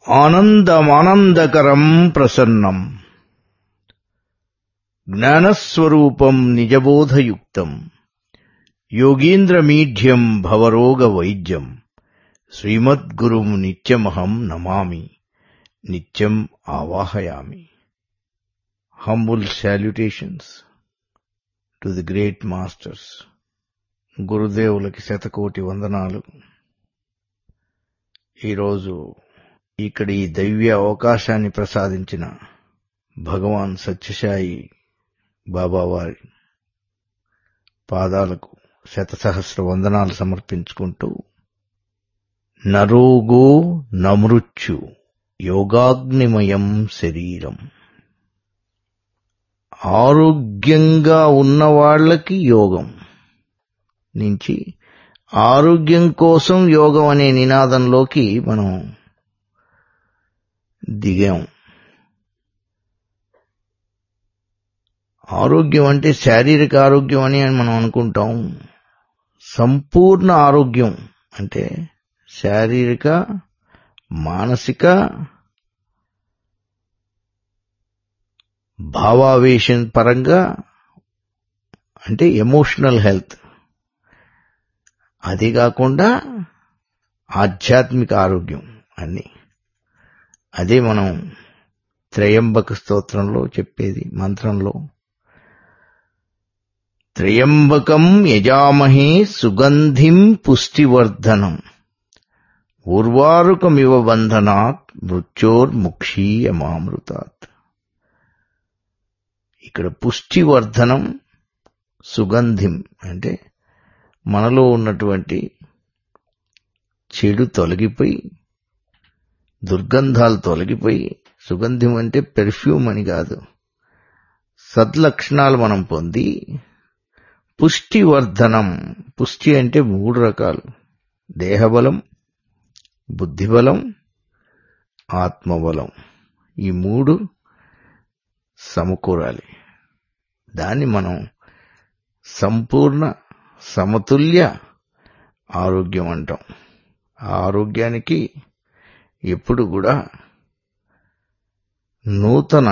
ఆనందమానందకరం ప్రసన్నం జ్ఞానస్వరూపం నిజబోధయుక్తం యోగీంద్రమీఢ్యం భవరోగ వైద్యం శ్రీమద్గురుం నిత్యమహం నమామి నిత్యం ఆవాహయామి humble salutations to the great masters గురుదేవులకి శతకోటి వందనాలు ఈరోజు ఇక్కడ ఈ దైవ్య అవకాశాన్ని ప్రసాదించిన భగవాన్ సత్యసాయి బాబావారి పాదాలకు శతసహస్ర వందనాలు సమర్పించుకుంటూ నరోగో నమృత్యు యోగాగ్నిమయం శరీరం ఆరోగ్యంగా ఉన్న వాళ్ళకి యోగం నుంచి ఆరోగ్యం కోసం యోగం అనే నినాదంలోకి మనం దిగాం ఆరోగ్యం అంటే శారీరక ఆరోగ్యం అని మనం అనుకుంటాం సంపూర్ణ ఆరోగ్యం అంటే శారీరక మానసిక భావావేశం పరంగా అంటే ఎమోషనల్ హెల్త్ అది కాకుండా ఆధ్యాత్మిక ఆరోగ్యం అన్ని అదే మనం త్రయంబక స్తోత్రంలో చెప్పేది మంత్రంలో త్రయంబకం యజామహే సుగంధిం పుష్టివర్ధనం ఊర్వారుకమివ బంధనాత్ మృత్యోర్ముక్షీయమామృతాత్ ఇక్కడ పుష్టివర్ధనం సుగంధిం అంటే మనలో ఉన్నటువంటి చెడు తొలగిపోయి దుర్గంధాలు తొలగిపోయి సుగంధం అంటే పెర్ఫ్యూమ్ అని కాదు సద్లక్షణాలు మనం పొంది పుష్టివర్ధనం పుష్టి అంటే మూడు రకాలు దేహబలం బుద్ధిబలం ఆత్మబలం ఈ మూడు సమకూరాలి దాన్ని మనం సంపూర్ణ సమతుల్య ఆరోగ్యం అంటాం ఆ ఆరోగ్యానికి ఎప్పుడు కూడా నూతన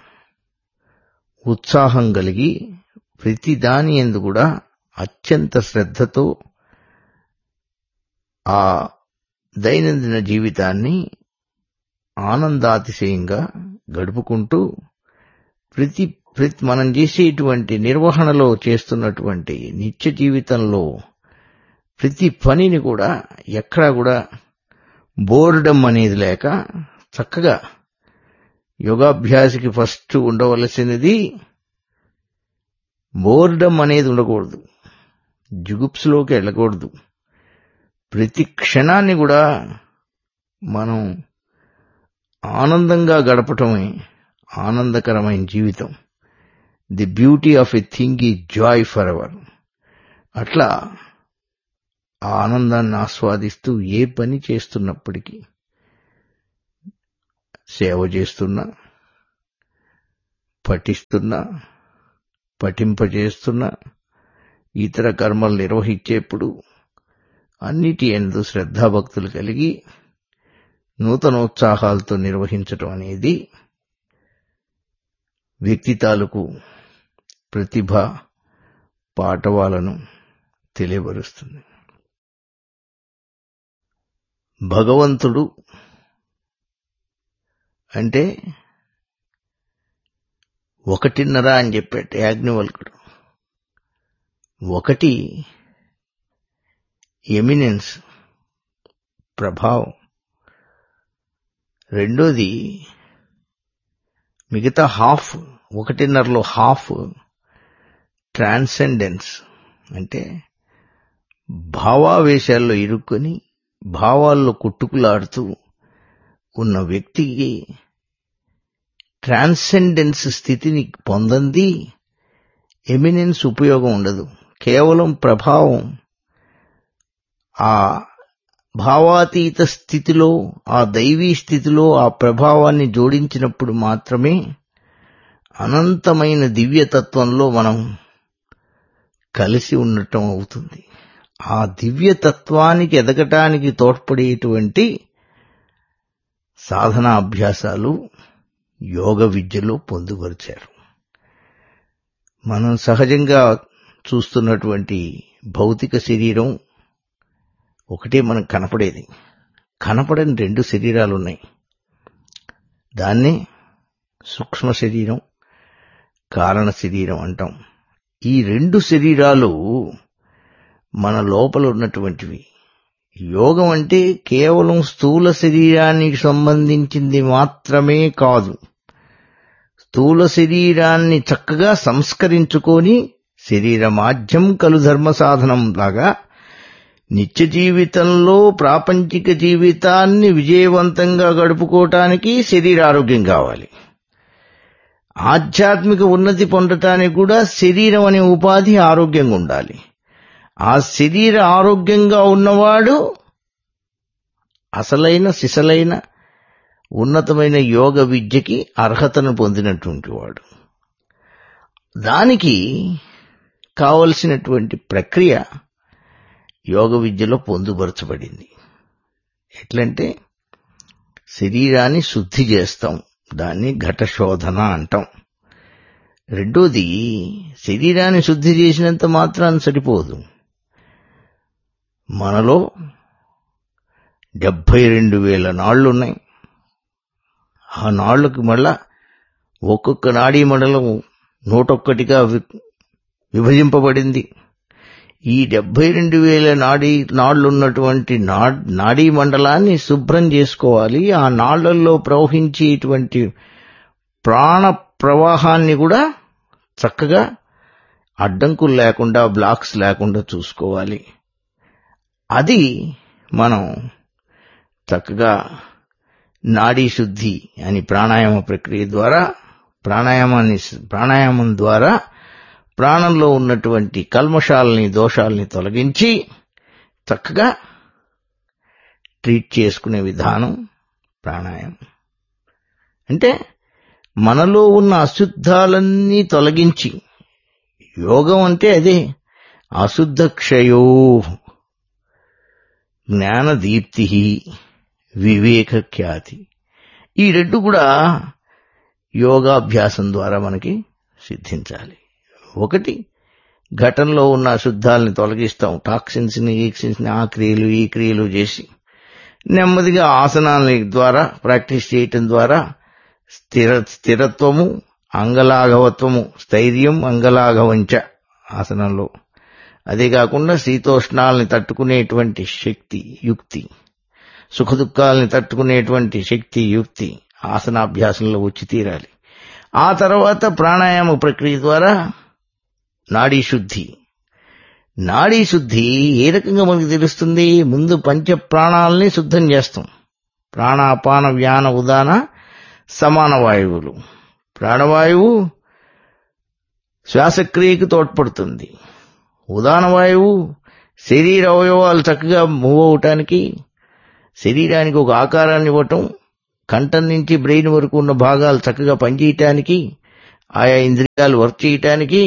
ఉత్సాహం కలిగి ప్రతి దాని ఎందు కూడా అత్యంత శ్రద్ధతో ఆ దైనందిన జీవితాన్ని ఆనందాతిశయంగా గడుపుకుంటూ ప్రతి ప్రతి మనం చేసేటువంటి నిర్వహణలో చేస్తున్నటువంటి నిత్య జీవితంలో ప్రతి పనిని కూడా ఎక్కడా కూడా బోర్డమ్ అనేది లేక చక్కగా యోగాభ్యాసికి ఫస్ట్ ఉండవలసినది బోర్డమ్ అనేది ఉండకూడదు జుగుప్స్లోకి వెళ్ళకూడదు ప్రతి క్షణాన్ని కూడా మనం ఆనందంగా గడపటమే ఆనందకరమైన జీవితం the beauty of a thing ఈ జాయ్ ఫర్ ఎవర్ అట్లా ఆ ఆనందాన్ని ఆస్వాదిస్తూ ఏ పని చేస్తున్నప్పటికీ సేవ చేస్తున్నా పఠిస్తున్నా పఠింపజేస్తున్నా ఇతర కర్మలు నిర్వహించేప్పుడు అన్నిటి ఎందు శ్రద్ధాభక్తులు కలిగి నూతనోత్సాహాలతో నిర్వహించటం అనేది వ్యక్తి తాలూకు ప్రతిభ పాటవాలను తెలియబరుస్తుంది భగవంతుడు అంటే ఒకటిన్నర అని చెప్పాడు యాజ్ఞవల్కుడు ఒకటి ఎమినెన్స్ ప్రభావం రెండోది మిగతా హాఫ్ ఒకటిన్నరలో హాఫ్ ట్రాన్సెండెన్స్ అంటే భావావేశాల్లో ఇరుక్కొని భావాల్లో కుట్టుకులాడుతూ ఉన్న వ్యక్తికి ట్రాన్సెండెన్స్ స్థితిని పొందంది ఎమినెన్స్ ఉపయోగం ఉండదు కేవలం ప్రభావం ఆ భావాతీత స్థితిలో ఆ దైవీ స్థితిలో ఆ ప్రభావాన్ని జోడించినప్పుడు మాత్రమే అనంతమైన దివ్యతత్వంలో మనం కలిసి ఉండటం అవుతుంది ఆ దివ్యతత్వానికి ఎదగటానికి తోడ్పడేటువంటి సాధనా అభ్యాసాలు యోగ విద్యలో పొందుపరిచారు మనం సహజంగా చూస్తున్నటువంటి భౌతిక శరీరం ఒకటే మనకు కనపడేది కనపడని రెండు శరీరాలు ఉన్నాయి దాన్నే సూక్ష్మ శరీరం కారణ శరీరం అంటాం ఈ రెండు శరీరాలు మన లోపల ఉన్నటువంటివి యోగం అంటే కేవలం స్థూల శరీరానికి సంబంధించింది మాత్రమే కాదు స్థూల శరీరాన్ని చక్కగా సంస్కరించుకొని శరీర మాధ్యం కలు ధర్మ సాధనం లాగా నిత్య జీవితంలో ప్రాపంచిక జీవితాన్ని విజయవంతంగా గడుపుకోవటానికి శరీర ఆరోగ్యం కావాలి ఆధ్యాత్మిక ఉన్నతి పొందటానికి కూడా శరీరం అనే ఉపాధి ఆరోగ్యంగా ఉండాలి ఆ శరీర ఆరోగ్యంగా ఉన్నవాడు అసలైన సిసలైన ఉన్నతమైన యోగ విద్యకి అర్హతను పొందినటువంటి వాడు దానికి కావలసినటువంటి ప్రక్రియ యోగ విద్యలో పొందుపరచబడింది ఎట్లంటే శరీరాన్ని శుద్ధి చేస్తాం దాన్ని ఘట శోధన అంటాం రెండోది శరీరాన్ని శుద్ధి చేసినంత మాత్రాన్ని సరిపోదు మనలో డెబ్బై రెండు వేల నాళ్లున్నాయి ఆ నాళ్లకు మళ్ళా ఒక్కొక్క నాడీ మండలం నూటొక్కటిగా విభజింపబడింది ఈ డెబ్బై రెండు వేల నాడీ నాళ్లున్నటువంటి నాడీ మండలాన్ని శుభ్రం చేసుకోవాలి ఆ నాళ్లలో ప్రవహించేటువంటి ప్రాణ ప్రవాహాన్ని కూడా చక్కగా అడ్డంకులు లేకుండా బ్లాక్స్ లేకుండా చూసుకోవాలి అది మనం చక్కగా నాడీ శుద్ధి అని ప్రాణాయామ ప్రక్రియ ద్వారా ప్రాణాయామాన్ని ప్రాణాయామం ద్వారా ప్రాణంలో ఉన్నటువంటి కల్మషాలని దోషాలని తొలగించి చక్కగా ట్రీట్ చేసుకునే విధానం ప్రాణాయామం అంటే మనలో ఉన్న అశుద్ధాలన్నీ తొలగించి యోగం అంటే అదే అశుద్ధ క్షయో జ్ఞానదీప్తి వివేక ఖ్యాతి ఈ రెండు కూడా యోగాభ్యాసం ద్వారా మనకి సిద్ధించాలి ఒకటి ఘటనలో ఉన్న అశుద్ధాలని తొలగిస్తాం టాక్సిన్స్ ని ఈక్సిన్స్ ని ఆ క్రియలు ఈ క్రియలు చేసి నెమ్మదిగా ఆసనాల ద్వారా ప్రాక్టీస్ చేయటం ద్వారా స్థిర స్థిరత్వము అంగలాఘవత్వము స్థైర్యం అంగలాఘవంచ ఆసనంలో అదే కాకుండా శీతోష్ణాలని తట్టుకునేటువంటి శక్తి యుక్తి సుఖదుఖాలని తట్టుకునేటువంటి శక్తి యుక్తి ఆసనాభ్యాసంలో వచ్చి తీరాలి ఆ తర్వాత ప్రాణాయామ ప్రక్రియ ద్వారా నాడీ శుద్ధి నాడీ శుద్ధి ఏ రకంగా మనకు తెలుస్తుంది ముందు పంచ ప్రాణాలని శుద్ధం చేస్తాం ప్రాణాపాన వ్యాన ఉదాన సమాన వాయువులు ప్రాణవాయువు శ్వాసక్రియకు తోడ్పడుతుంది ఉదాన వాయువు శరీర అవయవాలు చక్కగా మూవ్ అవటానికి శరీరానికి ఒక ఆకారాన్ని ఇవ్వటం కంఠం నుంచి బ్రెయిన్ వరకు ఉన్న భాగాలు చక్కగా పనిచేయటానికి ఆయా ఇంద్రియాలు వర్క్ చేయటానికి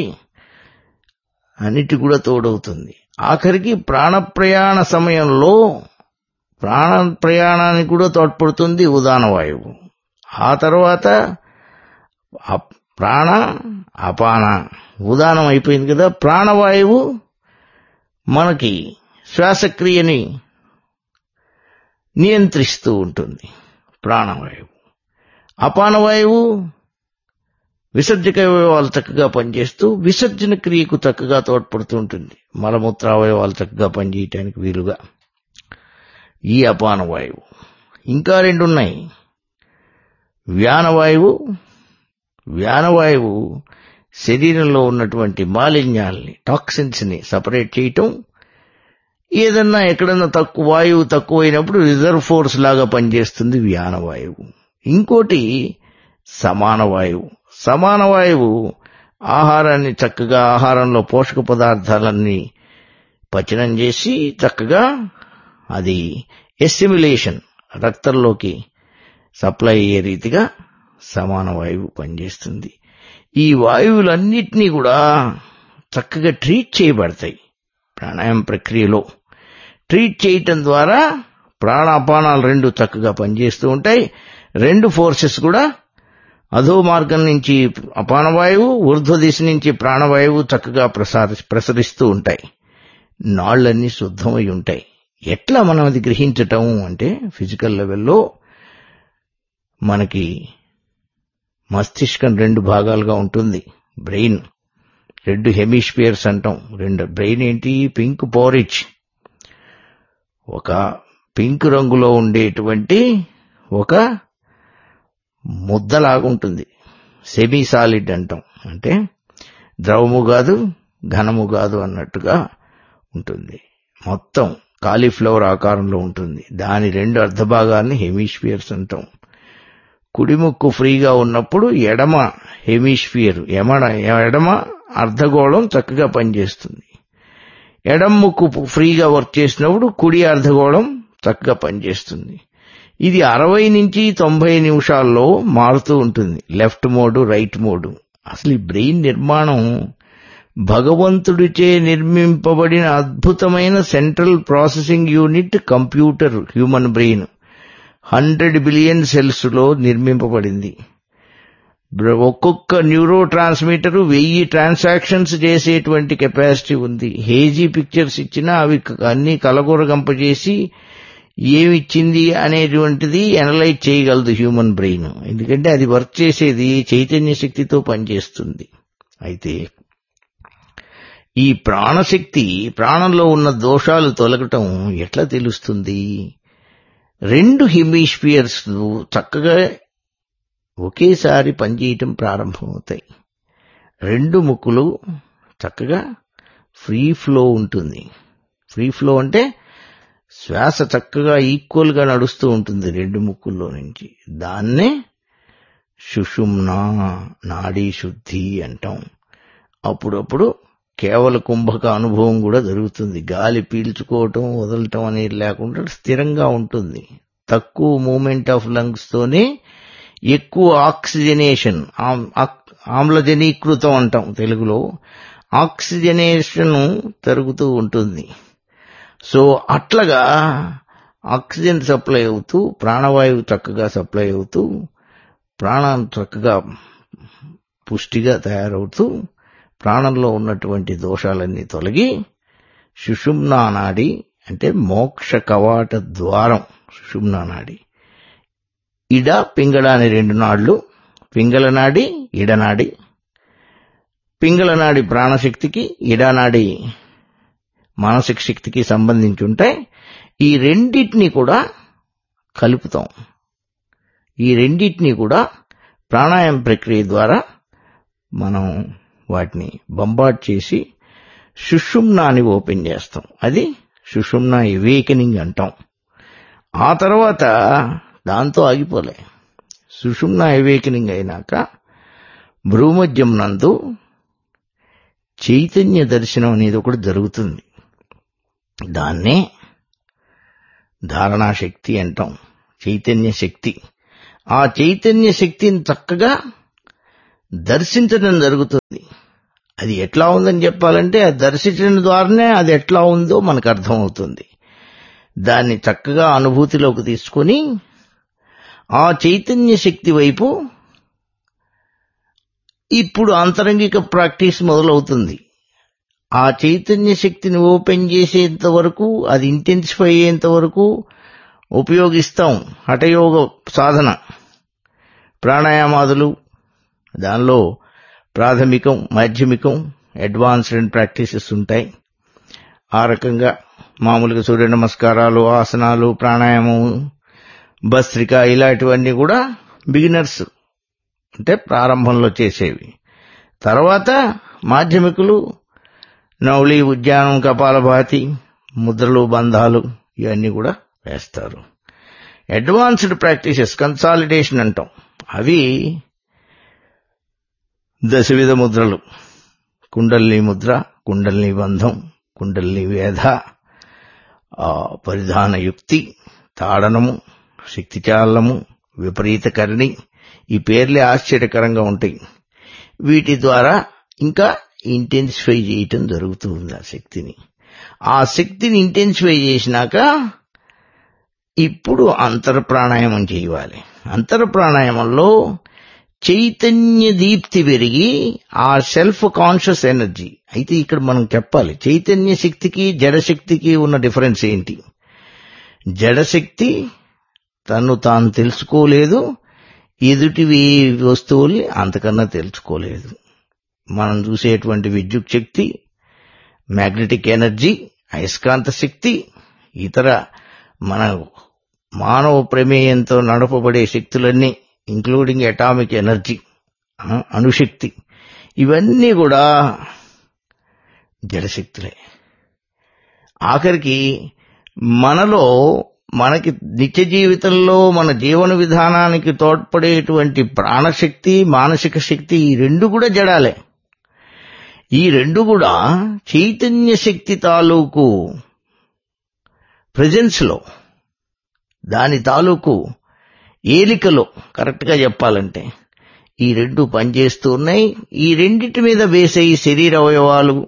అన్నిటి కూడా తోడవుతుంది ఆఖరికి ప్రాణ ప్రయాణ సమయంలో ప్రాణ ప్రయాణానికి కూడా తోడ్పడుతుంది ఉదాన వాయువు ఆ తర్వాత ప్రాణ అపాన ఉదానం అయిపోయింది కదా ప్రాణవాయువు మనకి శ్వాసక్రియని నియంత్రిస్తూ ఉంటుంది ప్రాణవాయువు అపానవాయువు విసర్జక అవయవాలు చక్కగా పనిచేస్తూ విసర్జన క్రియకు చక్కగా తోడ్పడుతూ ఉంటుంది మలమూత్ర అవయవాలు చక్కగా పనిచేయటానికి వీలుగా ఈ అపానవాయువు ఇంకా రెండు ఉన్నాయి వ్యానవాయువు వ్యానవాయువు శరీరంలో ఉన్నటువంటి మాలిన్యాల్ని టాక్సిన్స్ ని సపరేట్ చేయటం ఏదన్నా ఎక్కడన్నా తక్కువ వాయువు తక్కువైనప్పుడు రిజర్వ్ ఫోర్స్ లాగా పనిచేస్తుంది వ్యానవాయువు ఇంకోటి సమాన వాయువు సమాన వాయువు ఆహారాన్ని చక్కగా ఆహారంలో పోషక పదార్థాలన్నీ పచనం చేసి చక్కగా అది ఎస్టిమ్యులేషన్ రక్తంలోకి సప్లై అయ్యే రీతిగా సమాన వాయువు పనిచేస్తుంది ఈ వాయువులన్నిటినీ కూడా చక్కగా ట్రీట్ చేయబడతాయి ప్రాణాయామ ప్రక్రియలో ట్రీట్ చేయటం ద్వారా ప్రాణాపానాలు రెండు చక్కగా పనిచేస్తూ ఉంటాయి రెండు ఫోర్సెస్ కూడా అధో మార్గం నుంచి అపానవాయువు ఊర్ధ్వ దిశ నుంచి ప్రాణవాయువు చక్కగా ప్రసార ప్రసరిస్తూ ఉంటాయి నాళ్ళన్నీ శుద్ధమై ఉంటాయి ఎట్లా మనం అది గ్రహించటం అంటే ఫిజికల్ లెవెల్లో మనకి మస్తిష్కం రెండు భాగాలుగా ఉంటుంది బ్రెయిన్ రెండు హెమిస్పియర్స్ అంటాం రెండు బ్రెయిన్ ఏంటి పింక్ పోరిచ్ ఒక పింక్ రంగులో ఉండేటువంటి ఒక ముద్దలాగుంటుంది సెమీ సాలిడ్ అంటాం అంటే ద్రవము కాదు ఘనము కాదు అన్నట్టుగా ఉంటుంది మొత్తం కాలీఫ్లవర్ ఆకారంలో ఉంటుంది దాని రెండు అర్ధభాగాన్ని హెమిస్ఫియర్స్ అంటాం కుడిముక్కు ఫ్రీగా ఉన్నప్పుడు ఎడమ హెమిస్ఫియర్ ఎమడ ఎడమ అర్ధగోళం చక్కగా పనిచేస్తుంది ఎడమ ముక్కు ఫ్రీగా వర్క్ చేసినప్పుడు కుడి అర్ధగోళం చక్కగా పనిచేస్తుంది ఇది అరవై నుంచి తొంభై నిమిషాల్లో మారుతూ ఉంటుంది లెఫ్ట్ మోడు రైట్ మోడు అసలు ఈ బ్రెయిన్ నిర్మాణం భగవంతుడిచే నిర్మింపబడిన అద్భుతమైన central processing unit computer human brain hundred billion cells లో నిర్మింపబడింది ఒక్కొక్క న్యూరో ట్రాన్స్మిటర్ వెయ్యి ట్రాన్సాక్షన్స్ చేసేటువంటి కెపాసిటీ ఉంది హేజీ పిక్చర్స్ ఇచ్చినా అవి అన్ని కలగూరగంపజేసి ఏమిచ్చింది అనేటువంటిది అనలైజ్ చేయగలదు హ్యూమన్ బ్రెయిన్ ఎందుకంటే అది వర్క్ చేసేది చైతన్య శక్తితో పనిచేస్తుంది అయితే ఈ ప్రాణశక్తి ప్రాణంలో ఉన్న దోషాలు తొలగటం ఎట్లా తెలుస్తుంది రెండు హిమిస్ఫియర్స్ చక్కగా ఒకేసారి పనిచేయటం ప్రారంభమవుతాయి రెండు ముక్కులు చక్కగా ఫ్రీ ఫ్లో ఉంటుంది ఫ్రీ ఫ్లో అంటే శ్వాస చక్కగా ఈక్వల్ గా నడుస్తూ ఉంటుంది రెండు ముక్కుల్లో నుంచి దాన్నే సుషుమ్నా నాడీ శుద్ధి అంటాం అప్పుడప్పుడు కేవల కుంభక అనుభవం కూడా జరుగుతుంది గాలి పీల్చుకోవటం వదలటం అనేది లేకుండా స్థిరంగా ఉంటుంది తక్కువ మూమెంట్ ఆఫ్ లంగ్స్ తోనే ఎక్కువ ఆక్సిజనేషన్ ఆమ్లజనీకృతం అంటాం తెలుగులో ఆక్సిజనేషన్ జరుగుతూ ఉంటుంది సో అట్లాగా ఆక్సిజన్ సప్లై అవుతూ ప్రాణవాయువు చక్కగా సప్లై అవుతూ ప్రాణం చక్కగా పుష్టిగా తయారవుతూ ప్రాణంలో ఉన్నటువంటి దోషాలన్నీ తొలగి సుషుమ్నా నాడి అంటే మోక్ష కవాట ద్వారం సుషుమ్నా నాడి ఇడ పింగళ అనే రెండు నాళ్లు పింగళ నాడి ఇడనాడి పింగళ నాడి ప్రాణశక్తికి ఇడనాడి మానసిక శక్తికి సంబంధించి ఉంటాయి ఈ రెండింటినీ కూడా కలుపుతాం ఈ రెండింటినీ కూడా ప్రాణాయామ ప్రక్రియ ద్వారా మనం వాటిని బంబాట్ చేసి సుషుమ్నాని ఓపెన్ చేస్తాం అది సుషుమ్నా ఎవేకనింగ్ అంటాం ఆ తర్వాత దాంతో ఆగిపోలే సుషుమ్నా ఎవేకనింగ్ అయినాక భ్రూమధ్యం నందు చైతన్య దర్శనం అనేది ఒకటి జరుగుతుంది దాన్నే ధారణా శక్తి అంటాం చైతన్య శక్తి ఆ చైతన్య శక్తిని చక్కగా దర్శించడం జరుగుతుంది అది ఎట్లా ఉందని చెప్పాలంటే అది దర్శించడం ద్వారానే అది ఎట్లా ఉందో మనకు అర్థమవుతుంది దాన్ని చక్కగా అనుభూతిలోకి తీసుకొని ఆ చైతన్య శక్తి వైపు ఇప్పుడు అంతరంగిక ప్రాక్టీస్ మొదలవుతుంది ఆ చైతన్య శక్తిని ఓపెన్ చేసేంత వరకు అది ఇంటెన్సిఫై అయ్యేంత వరకు ఉపయోగిస్తాం హఠయోగ సాధన ప్రాణాయామాదులు దానిలో ప్రాథమికం మాధ్యమికం అడ్వాన్స్డ్ ప్రాక్టీసెస్ ఉంటాయి ఆ రకంగా మామూలుగా సూర్య నమస్కారాలు ఆసనాలు ప్రాణాయామం భస్త్రిక ఇలాంటివన్నీ కూడా బిగినర్స్ అంటే ప్రారంభంలో చేసేవి తర్వాత మాధ్యమికులు నౌలి ఉద్యానం కపాలభాతి ముద్రలు బంధాలు ఇవన్నీ కూడా వేస్తారు అడ్వాన్స్డ్ ప్రాక్టీసెస్ కన్సాలిడేషన్ అంటాం అవి దశవిధ ముద్రలు కుండల్ని ముద్ర కుండల్ని బంధం కుండల్ని వేధ పరిధాన యుక్తి తాడనము శక్తిచాలనము విపరీతకరణి ఈ పేర్లే ఆశ్చర్యకరంగా ఉంటాయి వీటి ద్వారా ఇంకా ఇంటెన్సిఫై చేయటం జరుగుతూ ఉంది ఆ శక్తిని ఆ శక్తిని ఇంటెన్సిఫై చేసినాక ఇప్పుడు అంతర్ ప్రాణాయామం చేయాలి అంతర ప్రాణాయామంలో చైతన్య దీప్తి పెరిగి ఆ సెల్ఫ్ కాన్షియస్ ఎనర్జీ అయితే ఇక్కడ మనం చెప్పాలి చైతన్య శక్తికి జడశక్తికి ఉన్న డిఫరెన్స్ ఏంటి జడశక్తి తను తాను తెలుసుకోలేదు ఎదుటివి వస్తువుల్ని అంతకన్నా తెలుసుకోలేదు మనం చూసేటువంటి విద్యుత్ శక్తి మ్యాగ్నెటిక్ ఎనర్జీ అయస్కాంత శక్తి ఇతర మన మానవ ప్రమేయంతో నడపబడే శక్తులన్నీ ఇంక్లూడింగ్ అటామిక్ ఎనర్జీ అణుశక్తి ఇవన్నీ కూడా జడశక్తులే ఆఖరికి మనలో మనకి నిత్య జీవితంలో మన జీవన విధానానికి తోడ్పడేటువంటి ప్రాణశక్తి మానసిక శక్తి ఈ రెండు కూడా జడాలే ఈ రెండు కూడా చైతన్య శక్తి తాలూకు ప్రజెన్స్లో దాని తాలూకు ఏలికలో కరెక్ట్గా చెప్పాలంటే ఈ రెండు పనిచేస్తూ ఉన్నాయి ఈ రెండింటి మీద బేస్ అయ్యి శరీర అవయవాలు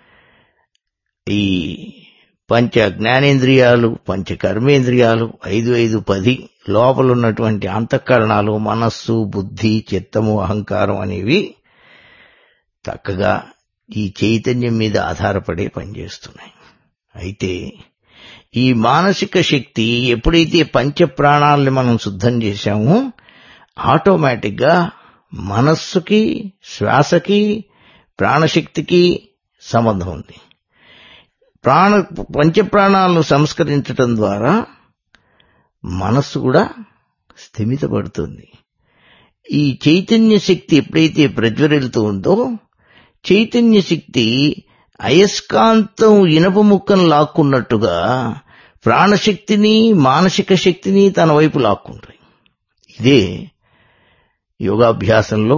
ఈ పంచ జ్ఞానేంద్రియాలు పంచ కర్మేంద్రియాలు ఐదు ఐదు పది లోపల ఉన్నటువంటి అంతఃకరణాలు మనస్సు బుద్ధి చిత్తము అహంకారం అనేవి చక్కగా ఈ చైతన్యం మీద ఆధారపడే పనిచేస్తున్నాయి అయితే ఈ మానసిక శక్తి ఎప్పుడైతే పంచ ప్రాణాలని మనం శుద్ధం చేశామో ఆటోమేటిక్గా మనస్సుకి శ్వాసకి ప్రాణశక్తికి సంబంధం ఉంది ప్రాణ పంచప్రాణాలను సంస్కరించటం ద్వారా మనస్సు కూడా స్థిమితపడుతుంది ఈ చైతన్య శక్తి ఎప్పుడైతే ప్రజ్వరిల్తూ ఉందో చైతన్య శక్తి అయస్కాంతం ఇనప ముక్కను లాక్కున్నట్టుగా ప్రాణశక్తిని మానసిక శక్తిని తన వైపు లాక్కుంటాయి ఇదే యోగాభ్యాసంలో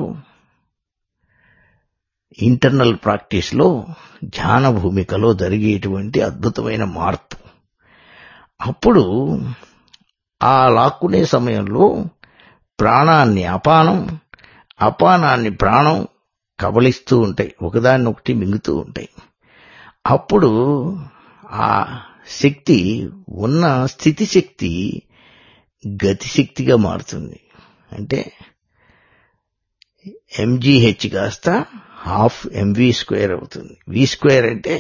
ఇంటర్నల్ ప్రాక్టీస్లో ధ్యాన భూమికలో జరిగేటువంటి అద్భుతమైన మార్పు అప్పుడు ఆ లాక్కునే సమయంలో ప్రాణాన్ని అపానం అపానాన్ని ప్రాణం కబలిస్తూ ఉంటాయి ఒకదాన్ని ఒకటి మింగుతూ ఉంటాయి అప్పుడు ఆ శక్తి ఉన్న స్థితి శక్తి గతిశక్తిగా మారుతుంది అంటే ఎంజీహెచ్ కాస్త హాఫ్ ఎంవి స్క్వేర్ అవుతుంది వి స్క్వేర్ అంటే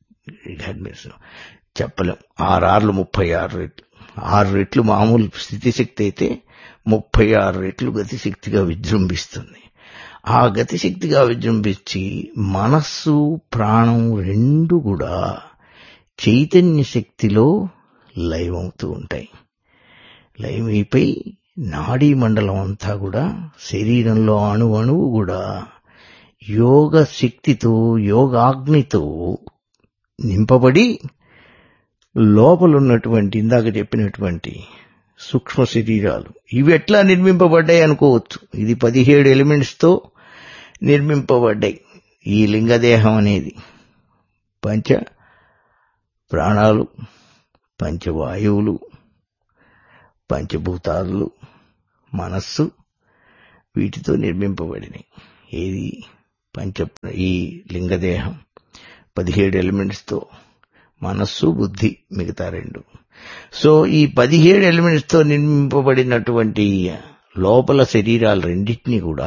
చెప్పలేం ఆరు ఆర్లు ముప్పై ఆరు రెట్లు ఆరు రెట్లు మామూలు స్థితిశక్తి అయితే ముప్పై ఆరు రెట్లు గతిశక్తిగా విజృంభిస్తుంది ఆ గతిశక్తిగా విజృంభించి మనస్సు ప్రాణం రెండు కూడా చైతన్య శక్తిలో లయమవుతూ ఉంటాయి లయమైపోయి నాడీ మండలం అంతా కూడా శరీరంలో అణు అణువు కూడా యోగ శక్తితో యోగాగ్నితో నింపబడి లోపలున్నటువంటి ఇందాక చెప్పినటువంటి సూక్ష్మ శరీరాలు ఇవి ఎట్లా నిర్మింపబడ్డాయి అనుకోవచ్చు ఇది పదిహేడు ఎలిమెంట్స్తో నిర్మింపబడ్డాయి ఈ లింగదేహం అనేది పంచ ప్రాణాలు పంచవాయువులు పంచభూతాలు మనస్సు వీటితో నిర్మింపబడినాయి ఏది పంచ ఈ లింగదేహం పదిహేడు ఎలిమెంట్స్తో మనస్సు బుద్ధి మిగతా రెండు సో ఈ పదిహేడు ఎలిమెంట్స్తో నిర్మింపబడినటువంటి లోపల శరీరాలు రెండింటినీ కూడా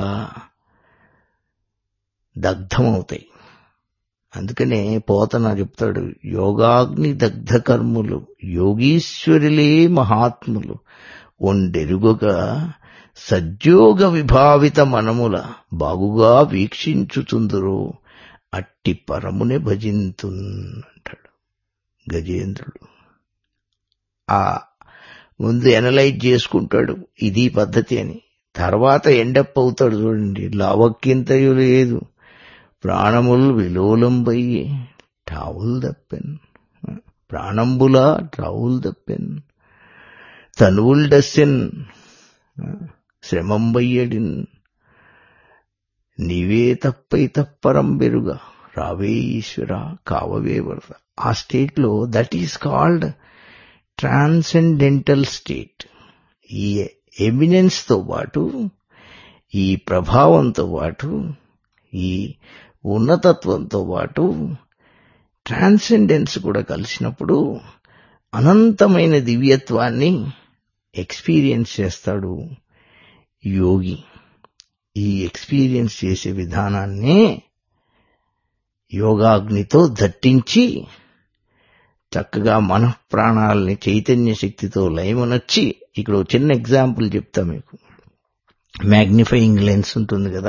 దగ్ధమవుతాయి అందుకనే పోతన చెప్తాడు యోగాగ్ని దగ్ధ కర్ములు యోగీశ్వరులే మహాత్ములు ఒండెరుగగా సజ్జోగ విభావిత మనముల బాగుగా వీక్షించుచుందురు అట్టి పరమునే భజింతున్ అంటాడు గజేంద్రుడు ఆ ముందు ఎనలైజ్ చేసుకుంటాడు ఇది పద్ధతి అని తర్వాత ఎండప్ అవుతాడు చూడండి లావక్కింతయు లేదు ప్రాణములు విలోలంబయ్యి టావుల్ దప్పెన్ ప్రాణంబులా ట్రావుల్ దప్పెన్ తనువుల్ డస్సెన్ శ్రమంబయ్యడిన్ నీవే తప్పై తప్పరం బెరుగా రావే ఈశ్వర కావవే వరద ఆ స్టేట్ లో that is called transcendental state ఈ ఎమినెన్స్ తో పాటు ఈ ప్రభావంతో పాటు ఈ ఉన్నతత్వంతో పాటు ట్రాన్సెండెన్స్ కూడా కలిసినప్పుడు అనంతమైన దివ్యత్వాన్ని ఎక్స్పీరియన్స్ చేస్తాడు యోగి ఈ ఎక్స్పీరియన్స్ చేసే విధానాన్నే యోగాగ్నితో దట్టించి చక్కగా మన ప్రాణాలని చైతన్య శక్తితో లయమనొచ్చి ఇక్కడ ఒక చిన్న ఎగ్జాంపుల్ చెప్తా మీకు మ్యాగ్నిఫైయింగ్ లెన్స్ ఉంటుంది కదా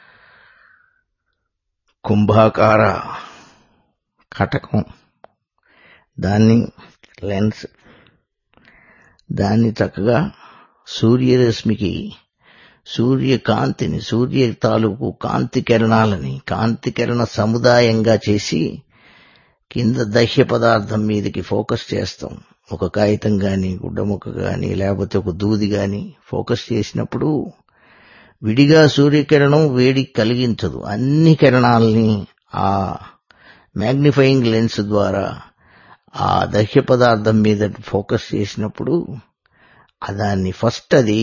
కుంభాకార కటకం దాన్ని లెన్స్ దాన్ని చక్కగా సూర్యరశ్మికి సూర్యకాంతిని సూర్య తాలూకు కాంతి కిరణాలని కాంతి కిరణ సముదాయంగా చేసి కింద దహ్య పదార్థం మీదకి ఫోకస్ చేస్తాం ఒక కాగితం గాని గుడ్డముక్క గాని లేకపోతే ఒక దూది గాని ఫోకస్ చేసినప్పుడు విడిగా సూర్యకిరణం వేడి కలిగించదు అన్ని కిరణాలని ఆ మ్యాగ్నిఫైయింగ్ లెన్స్ ద్వారా ఆ దహ్య పదార్థం మీద ఫోకస్ చేసినప్పుడు దాన్ని ఫస్ట్ అది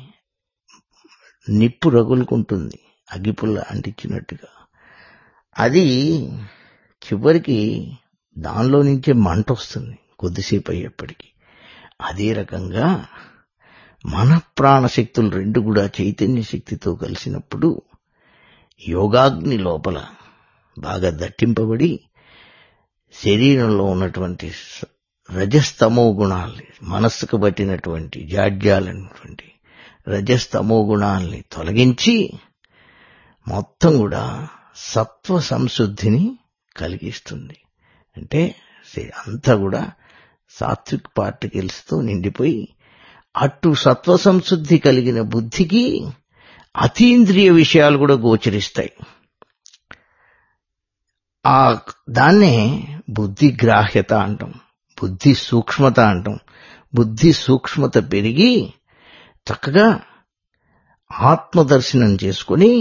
నిప్పు రగులుకుంటుంది అగ్గిపుల్ల అంటించినట్టుగా అది చివరికి దానిలో నుంచే మంట వస్తుంది కొద్దిసేపు అయ్యేప్పటికీ అదే రకంగా మన ప్రాణశక్తులు రెండు కూడా చైతన్య శక్తితో కలిసినప్పుడు యోగాగ్ని లోపల బాగా దట్టింపబడి శరీరంలో ఉన్నటువంటి రజస్తమో గుణాల్ని మనస్సుకు పట్టినటువంటి జాడ్యాలైనటువంటి రజస్తమో గుణాల్ని తొలగించి మొత్తం కూడా సత్వ సంశుద్ధిని కలిగిస్తుంది అంటే అంతా కూడా సాత్విక్ పార్టికల్స్తో నిండిపోయి అటు సత్వ సంశుద్ధి కలిగిన బుద్ధికి అతీంద్రియ విషయాలు కూడా గోచరిస్తాయి ఆ దాన్నే బుద్ధి గ్రాహ్యత అంటాం బుద్ధి సూక్ష్మత అంటాం బుద్ధి సూక్ష్మత పెరిగి చక్కగా ఆత్మదర్శనం చేసుకుని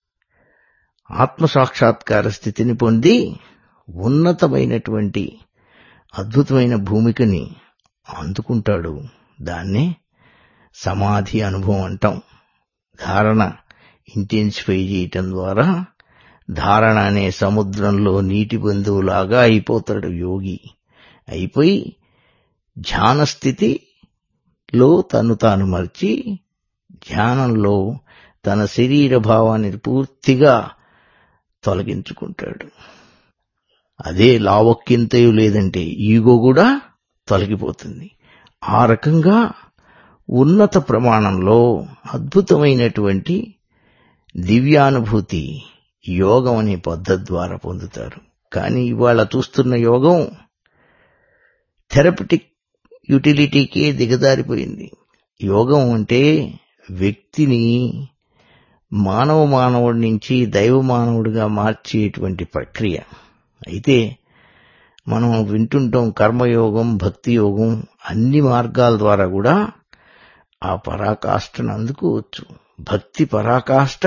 ఆత్మ సాక్షాత్కార స్థితిని పొంది ఉన్నతమైనటువంటి అద్భుతమైన భూమికని అందుకుంటాడు దాన్నే సమాధి అనుభవం అంటాం ధారణ ఇంటెన్సిఫై చేయటం ద్వారా ధారణ అనే సముద్రంలో నీటి బంధువులాగా అయిపోతాడు యోగి అయిపోయి ధ్యాన స్థితిలో తను తాను మర్చి ధ్యానంలో తన శరీర భావాన్ని పూర్తిగా తొలగించుకుంటాడు అదే లావక్యంతయు లేదంటే ఈగో కూడా తొలగిపోతుంది ఆ రకంగా ఉన్నత ప్రమాణంలో అద్భుతమైనటువంటి దివ్యానుభూతి యోగం అనే పద్ధతి ద్వారా పొందుతారు కానీ ఇవాళ చూస్తున్న యోగం థెరపటిక్ యూటిలిటీకి దిగజారిపోయింది యోగం అంటే వ్యక్తిని మానవ మానవుడి నుంచి దైవ మానవుడిగా మార్చేటువంటి ప్రక్రియ అయితే మనం వింటుంటాం కర్మయోగం భక్తి యోగం అన్ని మార్గాల ద్వారా కూడా ఆ పరాకాష్ఠను అందుకోవచ్చు భక్తి పరాకాష్ఠ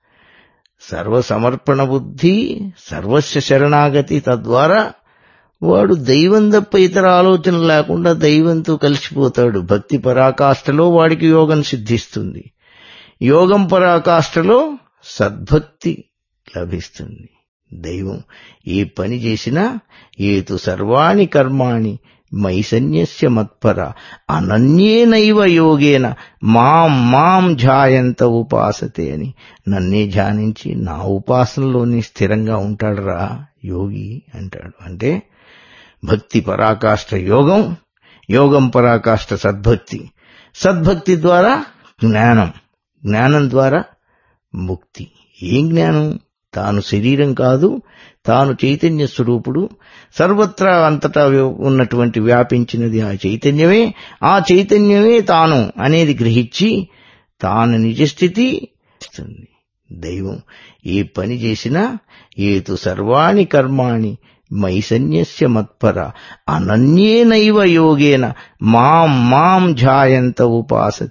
సర్వసమర్పణ బుద్ధి సర్వస్వ శరణాగతి తద్వారా వాడు దైవం తప్ప ఇతర ఆలోచన లేకుండా దైవంతో కలిసిపోతాడు భక్తి పరాకాష్ఠలో వాడికి యోగం సిద్ధిస్తుంది యోగం పరాకాష్ఠలో సద్భక్తి లభిస్తుంది దైవం ఏ పని చేసినా ఏతు సర్వాణి కర్మాణి మై సన్యస్య మత్పర అనన్యేనైవ యోగేన మాం మాం ఝాయంత ఉపాసతే అని నన్నే ధ్యానించి నా ఉపాసనలోని స్థిరంగా ఉంటాడురా యోగి అంటాడు అంటే భక్తి పరాకాష్ఠ యోగం యోగం పరాకాష్ఠ సద్భక్తి సద్భక్తి ద్వారా జ్ఞానం జ్ఞానం ద్వారా ముక్తి ఏం జ్ఞానం తాను శరీరం కాదు తాను చైతన్య స్వరూపుడు సర్వత్రా అంతటా ఉన్నటువంటి వ్యాపించినది ఆ చైతన్యమే ఆ చైతన్యమే తాను అనేది గ్రహించి తాను నిజస్థితి ఇస్తుంది దైవం ఏ పని చేసినా ఏతు సర్వాణి కర్మాణి మై సన్యస్య మత్పర అనన్యేనైవ యోగేన మాం మాం ఝాయంత ఉపాసతే